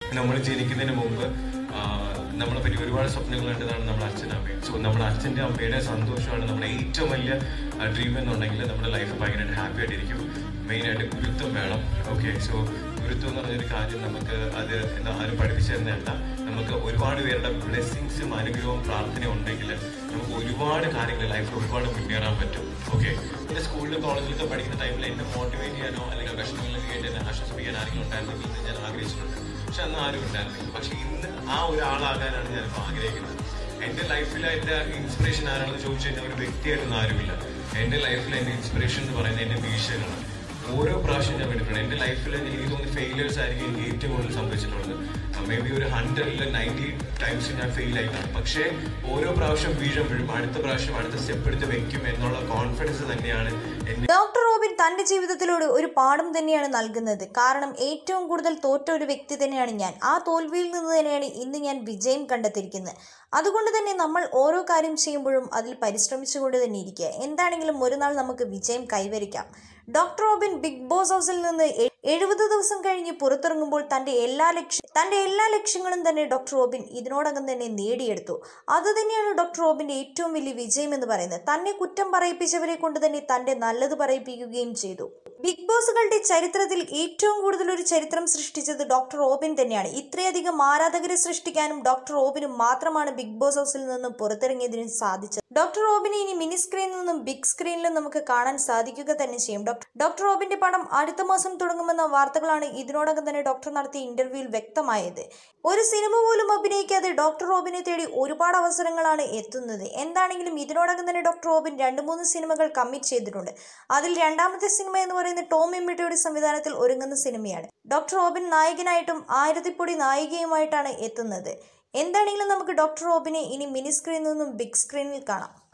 നമ്മൾ ജനിക്കുന്നതിന് മുമ്പ് ആ, നമ്മളെ പറ്റി ഒരുപാട് സ്വപ്നങ്ങൾ കണ്ടതാണ് നമ്മുടെ അച്ഛനും അമ്മയും സോ നമ്മുടെ അച്ഛൻ്റെ അമ്മയുടെ സന്തോഷമാണ് നമ്മുടെ ഏറ്റവും വലിയ ഡ്രീം എന്നുണ്ടെങ്കിൽ നമ്മുടെ ലൈഫ് ഭയങ്കരമായിട്ട് ഹാപ്പി ആയിട്ടിരിക്കും മെയിനായിട്ട് ഗുരുത്വം വേണം ഓക്കെ സോ ഗുരുത്വം എന്ന് പറഞ്ഞൊരു കാര്യം നമുക്ക് അത് എന്താ ആരും പഠിപ്പിച്ചു തരുന്നതല്ല നമുക്ക് ഒരുപാട് പേരുടെ ബ്ലെസ്സിങ്സും അനുഗ്രഹവും പ്രാർത്ഥനയും ഉണ്ടെങ്കിൽ നമുക്ക് ഒരുപാട് കാര്യങ്ങൾ ലൈഫിൽ ഒരുപാട് മുന്നേറാൻ പറ്റും ഓക്കെ എൻ്റെ സ്കൂളിലും കോളേജിലൊക്കെ പഠിക്കുന്ന ടൈമിൽ എന്നെ മോട്ടിവേറ്റ് ചെയ്യാനോ അല്ലെങ്കിൽ വിഷമങ്ങളിലൊക്കെ ആയിട്ട് എന്നെ ആശ്വസിപ്പിക്കാൻ ആരെങ്കിലും ഉണ്ടായിരുന്നെങ്കിൽ എന്ന് ഞാൻ ആഗ്രഹിച്ചിട്ടുണ്ട് പക്ഷെ അന്ന് ആരും ഉണ്ടായിരുന്നില്ല പക്ഷെ ഇന്ന് ആ ഒരാളാകാനാണ് ഞാനിപ്പോൾ ആഗ്രഹിക്കുന്നത് എൻ്റെ ലൈഫിൽ എൻ്റെ ഇൻസ്പിറേഷൻ ആരാണെന്ന് ചോദിച്ചു കഴിഞ്ഞാൽ ഒരു വ്യക്തിയായിട്ടൊന്നും ആരുമില്ല എൻ്റെ ലൈഫിൽ എൻ്റെ ഇൻസ്പിറേഷൻ എന്ന് പറയുന്നത് എൻ്റെ വീഴ്ചകളാണ് ഓരോ പ്രാവശ്യം ഞാൻ കണ്ടിട്ടുണ്ട് എൻ്റെ ലൈഫിൽ എനിക്ക് തോന്നുന്നു ഫെയിലിയേഴ്സ് ആയിരിക്കും എനിക്ക് ഏറ്റവും കൂടുതൽ സംഭവിച്ചിട്ടുള്ളത് മേ ബി ഒരു ഹൺഡ്രഡിൽ നയൻറ്റി ടൈംസ് ഞാൻ ഫെയിൽ ആയിട്ടാണ് പക്ഷേ ഓരോ പ്രാവശ്യം വീഴുമ്പോഴും അടുത്ത പ്രാവശ്യം അടുത്ത സ്റ്റെപ്പ് എടുത്ത് വെക്കും എന്നുള്ള കോൺഫിഡൻസ് തന്നെയാണ് എന്നെ ഡോക്ടർ റോബിൻ തന്റെ ജീവിതത്തിലൂടെ ഒരു പാഠം തന്നെയാണ് നൽകുന്നത് കാരണം ഏറ്റവും കൂടുതൽ തോറ്റ ഒരു വ്യക്തി തന്നെയാണ് ഞാൻ ആ തോൽവിയിൽ നിന്ന് തന്നെയാണ് ഇന്ന് ഞാൻ വിജയം കണ്ടെത്തിയിരിക്കുന്നത് അതുകൊണ്ട് തന്നെ നമ്മൾ ഓരോ കാര്യം ചെയ്യുമ്പോഴും അതിൽ പരിശ്രമിച്ചുകൊണ്ട് തന്നെ ഇരിക്കുക എന്താണെങ്കിലും ഒരു നാൾ നമുക്ക് വിജയം കൈവരിക്കാം ഡോക്ടർ റോബിൻ ബിഗ് ബോസ് ഹൗസിൽ നിന്ന് എ- എഴുപത് ദിവസം കഴിഞ്ഞ് പുറത്തിറങ്ങുമ്പോൾ തന്റെ എല്ലാ ലക്ഷ്യ തന്റെ എല്ലാ ലക്ഷ്യങ്ങളും തന്നെ ഡോക്ടർ റോബിൻ ഇതിനോടകം തന്നെ നേടിയെടുത്തു അത് തന്നെയാണ് ഡോക്ടർ റോബിന്റെ ഏറ്റവും വലിയ വിജയം എന്ന് പറയുന്നത് തന്നെ കുറ്റം പറയിപ്പിച്ചവരെ കൊണ്ട് തന്നെ തന്റെ നല്ലത് പറയിപ്പിക്കുകയും ചെയ്തു ബിഗ് ബോസുകളുടെ ചരിത്രത്തിൽ ഏറ്റവും കൂടുതൽ ഒരു ചരിത്രം സൃഷ്ടിച്ചത് ഡോക്ടർ റോബിൻ തന്നെയാണ് ഇത്രയധികം ആരാധകരെ സൃഷ്ടിക്കാനും ഡോക്ടർ റോബിന് മാത്രമാണ് ബിഗ് ബോസ് ഹൗസിൽ നിന്നും പുറത്തിറങ്ങിയതിന് സാധിച്ചത് ഡോക്ടർ റോബിനെ ഇനി മിനി സ്ക്രീനിൽ നിന്നും ബിഗ് സ്ക്രീനിലും നമുക്ക് കാണാൻ സാധിക്കുക തന്നെ ചെയ്യും ഡോക്ടർ ഡോക്ടർ റോബിന്റെ പടം അടുത്ത മാസം തുടങ്ങുമെന്ന വാർത്തകളാണ് ഇതിനോടകം തന്നെ ഡോക്ടർ നടത്തിയ ഇന്റർവ്യൂവിൽ വ്യക്തമായത് ഒരു സിനിമ പോലും അഭിനയിക്കാതെ ഡോക്ടർ റോബിനെ തേടി ഒരുപാട് അവസരങ്ങളാണ് എത്തുന്നത് എന്താണെങ്കിലും ഇതിനോടകം തന്നെ ഡോക്ടർ റോബിൻ രണ്ട് മൂന്ന് സിനിമകൾ കമ്മിറ്റ് ചെയ്തിട്ടുണ്ട് അതിൽ രണ്ടാമത്തെ സിനിമ എന്ന് പറയുന്നത് ടോം എമ്മിട്ടയുടെ സംവിധാനത്തിൽ ഒരുങ്ങുന്ന സിനിമയാണ് ഡോക്ടർ റോബിൻ നായകനായിട്ടും ആയിരത്തിപ്പൊടി നായികയുമായിട്ടാണ് എത്തുന്നത് എന്താണെങ്കിലും നമുക്ക് ഡോക്ടർ റോബിനെ ഇനി മിനി സ്ക്രീനിൽ നിന്നും ബിഗ് സ്ക്രീനിൽ കാണാം